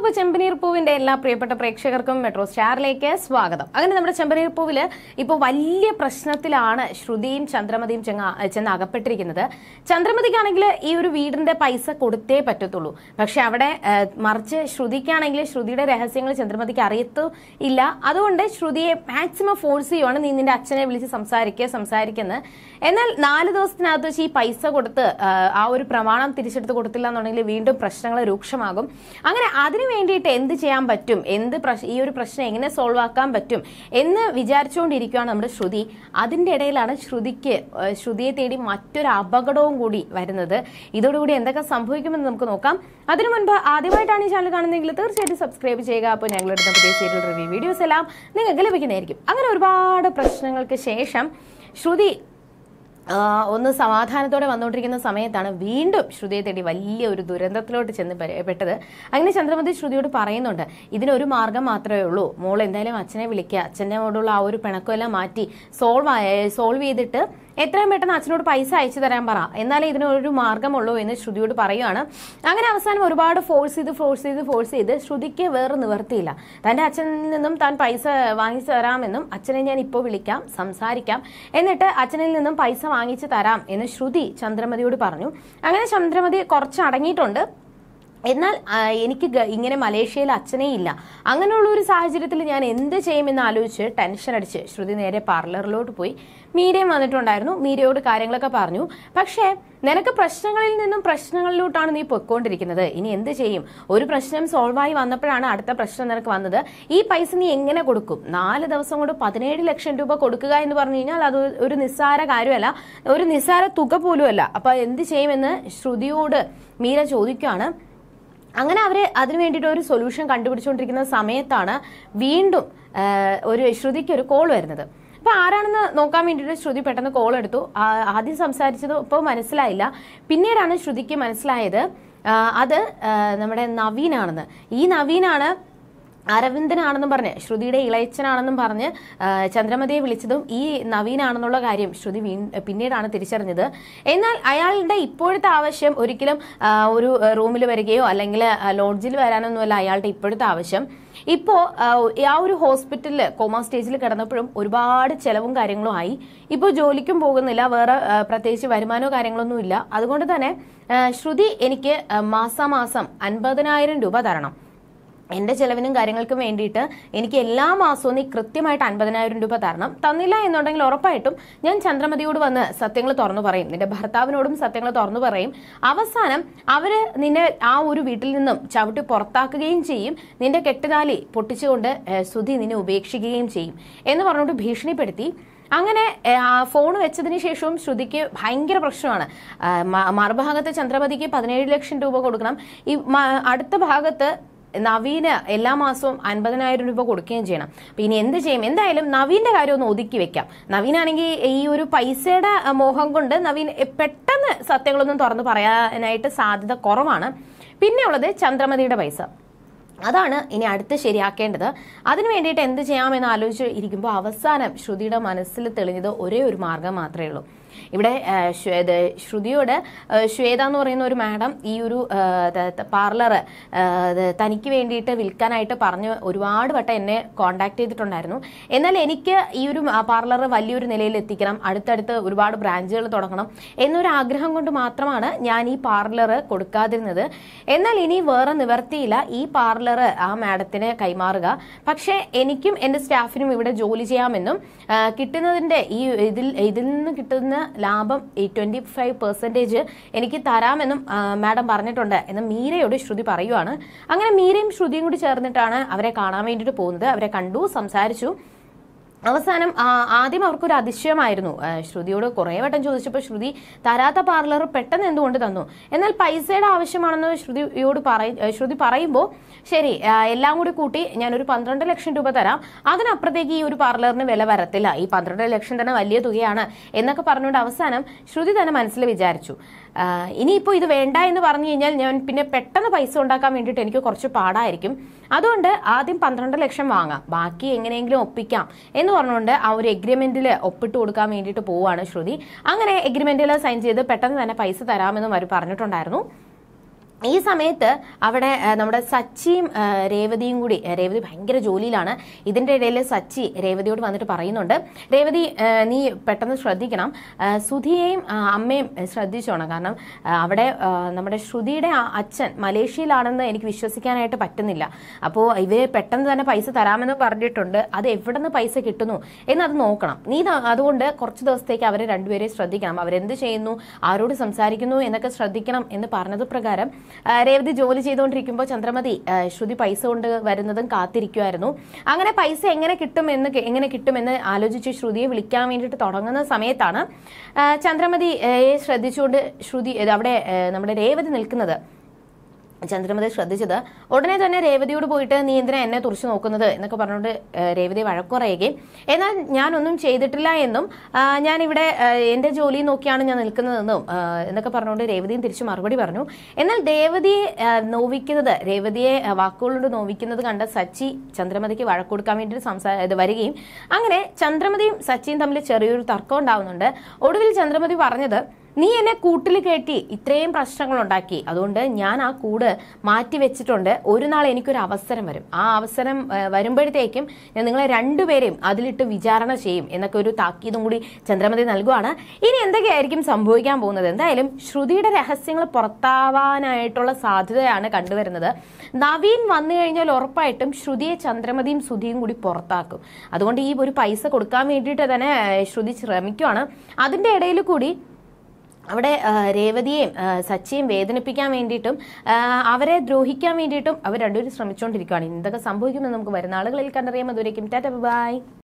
അപ്പോൾ ചെമ്പനീർ പൂവിന്റെ എല്ലാ പ്രിയപ്പെട്ട പ്രേക്ഷകർക്കും മെട്രോ സ്റ്റാറിലേക്ക് സ്വാഗതം അങ്ങനെ നമ്മുടെ ചെമ്പനീർ പൂവില് ഇപ്പോൾ വലിയ പ്രശ്നത്തിലാണ് ശ്രുതിയും ചന്ദ്രമതിയും ചെങ്ങ ചെന്ന് അകപ്പെട്ടിരിക്കുന്നത് ചന്ദ്രമതിക്കാണെങ്കിൽ ഈ ഒരു വീടിന്റെ പൈസ കൊടുത്തേ പറ്റത്തുള്ളൂ പക്ഷെ അവിടെ ആ, മറിച്ച് ശ്രുതിക്കാണെങ്കിൽ ശ്രുതിയുടെ രഹസ്യങ്ങൾ ചന്ദ്രമതിക്ക് അറിയത്തു ഇല്ല അതുകൊണ്ട് ശ്രുതിയെ മാക്സിമം ഫോഴ്സ് ചെയ്യുവാണ് നീ നിന്റെ അച്ഛനെ വിളിച്ച് സംസാരിക്കുക സംസാരിക്കുന്നത് എന്നാൽ നാല് ദിവസത്തിനകത്ത് വെച്ച് ഈ പൈസ കൊടുത്ത് ആ, ആ ഒരു പ്രമാണം തിരിച്ചെടുത്ത് കൊടുത്തില്ല എന്നുണ്ടെങ്കിൽ വീണ്ടും പ്രശ്നങ്ങൾ രൂക്ഷമാകും അങ്ങനെ അതിനു വേണ്ടിയിട്ട് എന്ത് ചെയ്യാൻ പറ്റും എന്ത് പ്രശ്- ഈ ഒരു പ്രശ്നം എങ്ങനെ സോൾവ് ആക്കാൻ പറ്റും എന്ന് വിചാരിച്ചുകൊണ്ടിരിക്കുകയാണ് നമ്മുടെ ശ്രുതി അതിന്റെ ഇടയിലാണ് ശ്രുതിക്ക് ആ, ശ്രുതിയെ തേടി മറ്റൊരു അപകടവും കൂടി വരുന്നത് ഇതോടുകൂടി എന്തൊക്കെ സംഭവിക്കുമെന്ന് നമുക്ക് നോക്കാം അതിനു മുൻപ് ആദ്യമായിട്ടാണ് ഈ ചാനൽ കാണുന്നതെങ്കിൽ തീർച്ചയായിട്ടും സബ്സ്ക്രൈബ് ചെയ്യുക അപ്പോൾ ഞങ്ങളെടുത്ത പുതിയ സീരിയൽ റിവ്യൂ വീഡിയോസ് എല്ലാം നിങ്ങൾക്ക് ലഭിക്കുന്നതായിരിക്കും അങ്ങനെ ഒരുപാട് പ്രശ്നങ്ങൾക്ക് ശേഷം ശ്രുതി ആ, ഒന്ന് സമാധാനത്തോടെ വന്നുകൊണ്ടിരിക്കുന്ന സമയത്താണ് വീണ്ടും ശ്രുതിയെ തേടി വലിയ ഒരു ദുരന്തത്തിലോട്ട് ചെന്ന് പെ- പെട്ടത് അങ്ങനെ ചന്ദ്രമതി ശ്രുതിയോട് പറയുന്നുണ്ട് ഇതിനൊരു മാർഗം മാത്രമേ ഉള്ളൂ മോൾ എന്തായാലും അച്ഛനെ വിളിക്കുക അച്ഛനോടുള്ള ആ ഒരു പിണക്കമെല്ലാം മാറ്റി സോൾവ് സോൾവ് ചെയ്തിട്ട് എത്രയും പെട്ടെന്ന് അച്ഛനോട് പൈസ അയച്ചു തരാൻ പറ എന്നാലേ ഇതിനൊരു മാർഗമുള്ളൂ എന്ന് ശ്രുതിയോട് പറയുകയാണ് അങ്ങനെ അവസാനം ഒരുപാട് ഫോഴ്സ് ചെയ്ത് ഫോഴ്സ് ചെയ്ത് ഫോഴ്സ് ചെയ്ത് ശ്രുതിക്ക് വേറെ നിവർത്തിയില്ല തന്റെ അച്ഛനിൽ നിന്നും താൻ പൈസ വാങ്ങിച്ചു തരാമെന്നും അച്ഛനെ ഞാൻ ഇപ്പോൾ വിളിക്കാം സംസാരിക്കാം എന്നിട്ട് അച്ഛനിൽ നിന്നും പൈസ വാങ്ങിച്ചു തരാം എന്ന് ശ്രുതി ചന്ദ്രമതിയോട് പറഞ്ഞു അങ്ങനെ ചന്ദ്രമതി കുറച്ച് അടങ്ങിയിട്ടുണ്ട് എന്നാൽ ആ, എനിക്ക് ഗ- ഇങ്ങനെ മലേഷ്യയിൽ അച്ഛനേ ഇല്ല അങ്ങനെയുള്ള ഒരു സാഹചര്യത്തിൽ ഞാൻ എന്ത് ചെയ്യുമെന്ന് ആലോചിച്ച് ടെൻഷൻ അടിച്ച് ശ്രുതി നേരെ പാർലറിലോട്ട് പോയി മീരയും വന്നിട്ടുണ്ടായിരുന്നു മീരയോട് കാര്യങ്ങളൊക്കെ പറഞ്ഞു പക്ഷേ നിനക്ക് പ്രശ്നങ്ങളിൽ നിന്നും പ്രശ്നങ്ങളിലോട്ടാണ് നീ പൊയ്ക്കൊണ്ടിരിക്കുന്നത് ഇനി എന്ത് ചെയ്യും ഒരു പ്രശ്നം സോൾവ് ആയി വന്നപ്പോഴാണ് അടുത്ത പ്രശ്നം നിനക്ക് വന്നത് ഈ പൈസ നീ എങ്ങനെ കൊടുക്കും നാല് ദിവസം കൊണ്ട് പതിനേഴ് ലക്ഷം രൂപ കൊടുക്കുക എന്ന് പറഞ്ഞു കഴിഞ്ഞാൽ അത് ഒരു നിസ്സാര കാര്യമല്ല ഒരു നിസ്സാര തുക പോലുമല്ല അപ്പൊ എന്ത് ചെയ്യുമെന്ന് ശ്രുതിയോട് മീര ചോദിക്കുകയാണ് അങ്ങനെ അവര് അതിനു വേണ്ടിയിട്ട് ഒരു സൊല്യൂഷൻ കണ്ടുപിടിച്ചുകൊണ്ടിരിക്കുന്ന സമയത്താണ് വീണ്ടും ആ, ഒരു ശ്രുതിക്ക് ഒരു കോൾ വരുന്നത് അപ്പൊ ആരാണെന്ന് നോക്കാൻ വേണ്ടിയിട്ട് ശ്രുതി പെട്ടെന്ന് കോൾ എടുത്തു ആ, ആദ്യം സംസാരിച്ചത് ഇപ്പോൾ മനസ്സിലായില്ല പിന്നീടാണ് ശ്രുതിക്ക് മനസ്സിലായത് ആ, അത് ആ, നമ്മുടെ നവീനാണെന്ന് ഈ നവീനാണ് അരവിന്ദനാണെന്നും പറഞ്ഞ് ശ്രുതിയുടെ ഇളയച്ചനാണെന്നും പറഞ്ഞ് ആ, ചന്ദ്രമതിയെ വിളിച്ചതും ഈ നവീനാണെന്നുള്ള കാര്യം ശ്രുതി വീ പിന്നീടാണ് തിരിച്ചറിഞ്ഞത് എന്നാൽ അയാളുടെ ഇപ്പോഴത്തെ ആവശ്യം ഒരിക്കലും ആ, ഒരു റൂമിൽ വരികയോ അല്ലെങ്കിൽ ലോഡ്ജിൽ വരാനൊന്നുമല്ല അയാളുടെ ഇപ്പോഴത്തെ ആവശ്യം ഇപ്പോൾ ആ ഒരു ഹോസ്പിറ്റലിൽ കോമ സ്റ്റേജിൽ കിടന്നപ്പോഴും ഒരുപാട് ചെലവും കാര്യങ്ങളും ആയി ഇപ്പോൾ ജോലിക്കും പോകുന്നില്ല വേറെ ആ, പ്രത്യേകിച്ച് വരുമാനമോ കാര്യങ്ങളൊന്നും ഇല്ല അതുകൊണ്ട് തന്നെ ആ, ശ്രുതി എനിക്ക് ആ, മാസാമാസം അൻപതിനായിരം രൂപ തരണം എന്റെ ചെലവിനും കാര്യങ്ങൾക്കും വേണ്ടിയിട്ട് എനിക്ക് എല്ലാ മാസവും നീ കൃത്യമായിട്ട് അൻപതിനായിരം രൂപ തരണം തന്നില്ല എന്നുണ്ടെങ്കിൽ ഉറപ്പായിട്ടും ഞാൻ ചന്ദ്രമതിയോട് വന്ന് സത്യങ്ങൾ തുറന്നു പറയും നിന്റെ ഭർത്താവിനോടും സത്യങ്ങൾ തുറന്നു പറയും അവസാനം അവര് നിന്നെ ആ ഒരു വീട്ടിൽ നിന്നും ചവിട്ടി പുറത്താക്കുകയും ചെയ്യും നിന്റെ കെട്ടുതാലി പൊട്ടിച്ചുകൊണ്ട് ഏഹ്, സുധി നിന്നെ ഉപേക്ഷിക്കുകയും ചെയ്യും എന്ന് പറഞ്ഞുകൊണ്ട് ഭീഷണിപ്പെടുത്തി അങ്ങനെ ഏഹ്, ആ ഫോൺ വെച്ചതിന് ശേഷവും ശ്രുതിക്ക് ഭയങ്കര പ്രശ്നമാണ് ആ, മ- മറുഭാഗത്ത് ചന്ദ്രമതിക്ക് പതിനേഴ് ലക്ഷം രൂപ കൊടുക്കണം ഈ മ- അടുത്ത ഭാഗത്ത് നവീന് എല്ലാ മാസവും അൻപതിനായിരം രൂപ കൊടുക്കുകയും ചെയ്യണം അപ്പൊ ഇനി എന്ത് ചെയ്യും എന്തായാലും നവീന്റെ കാര്യം ഒന്ന് ഒതുക്കി വെക്കാം നവീനാണെങ്കിൽ ഈ ഒരു പൈസയുടെ അഹ്, മോഹം കൊണ്ട് നവീൻ എ, പെട്ടെന്ന് സത്യങ്ങളൊന്നും തുറന്നു പറയാനായിട്ട് സാധ്യത കുറവാണ് പിന്നെ ഉള്ളത് ചന്ദ്രമതിയുടെ പൈസ അതാണ് ഇനി അടുത്ത് ശരിയാക്കേണ്ടത് അതിനു വേണ്ടിയിട്ട് എന്ത് ചെയ്യാമെന്ന് ആലോചിച്ച് ഇരിക്കുമ്പോൾ അവസാനം ശ്രുതിയുടെ മനസ്സിൽ തെളിഞ്ഞത് ഒരേ ഒരു മാർഗം മാത്രമേ ഉള്ളൂ ഇവിടെ ആ, ശ്വേ- ഇത് ശ്രുതിയോട് ആ, ശ്വേത എന്ന് പറയുന്ന ഒരു മാഡം ഈ ഒരു പാർലർ തനിക്ക് വേണ്ടിയിട്ട് വിൽക്കാനായിട്ട് പറഞ്ഞ് ഒരുപാട് വട്ടം എന്നെ കോണ്ടാക്ട് ചെയ്തിട്ടുണ്ടായിരുന്നു എന്നാൽ എനിക്ക് ഈ ഒരു പാർലർ വലിയൊരു നിലയിൽ എത്തിക്കണം അടുത്തടുത്ത് ഒരുപാട് ബ്രാഞ്ചുകൾ തുടങ്ങണം എന്നൊരു ആഗ്രഹം കൊണ്ട് മാത്രമാണ് ഞാൻ ഈ പാർലർ കൊടുക്കാതിരുന്നത് എന്നാൽ ഇനി വേറെ നിവർത്തിയില്ല ഈ പാർലർ ആ മാഡത്തിന് കൈമാറുക പക്ഷേ എനിക്കും എൻ്റെ സ്റ്റാഫിനും ഇവിടെ ജോലി ചെയ്യാമെന്നും ആ, കിട്ടുന്നതിന്റെ ഈ ഇതിൽ ഇതിൽ നിന്ന് കിട്ടുന്ന ലാഭം ഈ ട്വന്റി ഫൈവ് പെർസെൻറ്റേജ് എനിക്ക് തരാമെന്നും ആ, മാഡം പറഞ്ഞിട്ടുണ്ട് എന്ന് മീരയോട് ശ്രുതി പറയുവാണ് അങ്ങനെ മീരയും ശ്രുതിയും കൂടി ചേർന്നിട്ടാണ് അവരെ കാണാൻ വേണ്ടിയിട്ട് പോകുന്നത് അവരെ കണ്ടു സംസാരിച്ചു അവസാനം ആ, ആദ്യം അവർക്കൊരു അതിശയമായിരുന്നു ആ, ശ്രുതിയോട് കുറേ വട്ടം ചോദിച്ചപ്പോൾ ശ്രുതി തരാത്ത പാർലർ പെട്ടെന്ന് എന്തുകൊണ്ട് തന്നു എന്നാൽ പൈസയുടെ ആവശ്യമാണെന്ന് ശ്രുതിയോട് പറയ ആ, ശ്രുതി പറയുമ്പോൾ ശരി ആ, എല്ലാം കൂടി കൂട്ടി ഞാനൊരു പന്ത്രണ്ട് ലക്ഷം രൂപ തരാം അതിനപ്പുറത്തേക്ക് ഈ ഒരു പാർലറിന് വില വരത്തില്ല ഈ പന്ത്രണ്ട് ലക്ഷം തന്നെ വലിയ തുകയാണ് എന്നൊക്കെ പറഞ്ഞുകൊണ്ട് അവസാനം ശ്രുതി തന്നെ മനസ്സിൽ വിചാരിച്ചു ആ, ഇനിയിപ്പോൾ ഇത് വേണ്ട എന്ന് പറഞ്ഞു കഴിഞ്ഞാൽ ഞാൻ പിന്നെ പെട്ടെന്ന് പൈസ ഉണ്ടാക്കാൻ വേണ്ടിയിട്ട് എനിക്ക് കുറച്ച് പാടായിരിക്കും അതുകൊണ്ട് ആദ്യം പന്ത്രണ്ട് ലക്ഷം വാങ്ങാം ബാക്കി എങ്ങനെയെങ്കിലും ഒപ്പിക്കാം എന്ന് പറഞ്ഞുകൊണ്ട് ആ ഒരു എഗ്രിമെന്റിൽ ഒപ്പിട്ട് കൊടുക്കാൻ വേണ്ടിയിട്ട് പോവുകയാണ് ശ്രുതി അങ്ങനെ എഗ്രിമെന്റിൽ സൈൻ ചെയ്ത് പെട്ടെന്ന് തന്നെ പൈസ തരാമെന്നും അവർ പറഞ്ഞിട്ടുണ്ടായിരുന്നു ഈ സമയത്ത് അവിടെ ആ, നമ്മുടെ സച്ചിയും ആ, രേവതിയും കൂടി ആ, രേവതി ഭയങ്കര ജോലിയിലാണ് ഇതിന്റെ ഇടയിൽ സച്ചി രേവതിയോട് വന്നിട്ട് പറയുന്നുണ്ട് രേവതി ആ, നീ പെട്ടെന്ന് ശ്രദ്ധിക്കണം ആ, സുധിയെയും ആ, അമ്മയും ശ്രദ്ധിച്ചോണം കാരണം ആ, അവിടെ ആ, നമ്മുടെ ശ്രുതിയുടെ ആ അച്ഛൻ മലേഷ്യയിലാണെന്ന് എനിക്ക് വിശ്വസിക്കാനായിട്ട് പറ്റുന്നില്ല അപ്പോൾ ഇവര് പെട്ടെന്ന് തന്നെ പൈസ തരാമെന്ന് പറഞ്ഞിട്ടുണ്ട് അത് എവിടെ നിന്ന് പൈസ കിട്ടുന്നു എന്നത് നോക്കണം നീ ത- അതുകൊണ്ട് കുറച്ച് ദിവസത്തേക്ക് അവരെ രണ്ടുപേരെ ശ്രദ്ധിക്കണം അവരെന്ത് ചെയ്യുന്നു ആരോട് സംസാരിക്കുന്നു എന്നൊക്കെ ശ്രദ്ധിക്കണം എന്ന് പറഞ്ഞത് പ്രകാരം ആ, രേവതി ജോലി ചെയ്തുകൊണ്ടിരിക്കുമ്പോൾ ചന്ദ്രമതി ആ, ശ്രുതി പൈസ കൊണ്ട് വരുന്നതും കാത്തിരിക്കുമായിരുന്നു അങ്ങനെ പൈസ എങ്ങനെ കിട്ടും എന്ന് കെ- എങ്ങനെ കിട്ടുമെന്ന് ആലോചിച്ച് ശ്രുതിയെ വിളിക്കാൻ വേണ്ടിയിട്ട് തുടങ്ങുന്ന സമയത്താണ് ആ, ചന്ദ്രമതിയെ ശ്രദ്ധിച്ചുകൊണ്ട് ശ്രുതി ഇത് അവിടെ ആ, നമ്മുടെ രേവതി നിൽക്കുന്നത് ചന്ദ്രമതി ശ്രദ്ധിച്ചത് ഉടനെ തന്നെ രേവതിയോട് പോയിട്ട് നീ എന്തിനാ എന്നെ തുറച്ചു നോക്കുന്നത് എന്നൊക്കെ പറഞ്ഞുകൊണ്ട് ഏഹ്, രേവതി വഴക്കുറയുകയും എന്നാൽ ഞാനൊന്നും ചെയ്തിട്ടില്ല എന്നും ആ, ഞാനിവിടെ ഏഹ്, എന്റെ ജോലി നോക്കിയാണ് ഞാൻ നിൽക്കുന്നതെന്നും ആ, എന്നൊക്കെ പറഞ്ഞുകൊണ്ട് രേവതിയും തിരിച്ചു മറുപടി പറഞ്ഞു എന്നാൽ രേവതിയെ ആ, നോവിക്കുന്നത് രേവതിയെ ആ, വാക്കുകളുകൊണ്ട് നോവിക്കുന്നത് കണ്ട സച്ചി ചന്ദ്രമതിക്ക് വഴക്കൊടുക്കാൻ വേണ്ടി സംസാ ഇത് വരികയും അങ്ങനെ ചന്ദ്രമതിയും സച്ചിയും തമ്മിൽ ചെറിയൊരു തർക്കം ഉണ്ടാവുന്നുണ്ട് ഒടുവിൽ ചന്ദ്രമതി പറഞ്ഞത് നീ എന്നെ കൂട്ടിൽ കയറ്റി ഇത്രയും പ്രശ്നങ്ങൾ ഉണ്ടാക്കി അതുകൊണ്ട് ഞാൻ ആ കൂട് മാറ്റി വെച്ചിട്ടുണ്ട് ഒരു നാൾ എനിക്കൊരു അവസരം വരും ആ അവസരം ആ, വരുമ്പോഴത്തേക്കും ഞാൻ നിങ്ങളെ രണ്ടുപേരെയും അതിലിട്ട് വിചാരണ ചെയ്യും എന്നൊക്കെ ഒരു താക്കീതും കൂടി ചന്ദ്രമതി നൽകുവാണ് ഇനി എന്തൊക്കെയായിരിക്കും സംഭവിക്കാൻ പോകുന്നത് എന്തായാലും ശ്രുതിയുടെ രഹസ്യങ്ങൾ പുറത്താവാനായിട്ടുള്ള സാധ്യതയാണ് കണ്ടുവരുന്നത് നവീൻ വന്നു കഴിഞ്ഞാൽ ഉറപ്പായിട്ടും ശ്രുതിയെ ചന്ദ്രമതിയും സുധിയും കൂടി പുറത്താക്കും അതുകൊണ്ട് ഈ ഒരു പൈസ കൊടുക്കാൻ വേണ്ടിയിട്ട് തന്നെ ആ, ശ്രുതി ശ്രമിക്കുവാണ് അതിന്റെ ഇടയിൽ കൂടി അവിടെ ആ, രേവതിയെയും ആ, സച്ചിയെയും വേദനിപ്പിക്കാൻ വേണ്ടിയിട്ടും ആ, അവരെ ദ്രോഹിക്കാൻ വേണ്ടിയിട്ടും അവർ രണ്ടുപേരും ശ്രമിച്ചുകൊണ്ടിരിക്കുകയാണ് എന്തൊക്കെ സംഭവിക്കുമെന്ന് നമുക്ക് വരുന്ന ആളുകളിൽ കണ്ടറിയാം അതുവരേക്കും ടാറ്റ ബൈ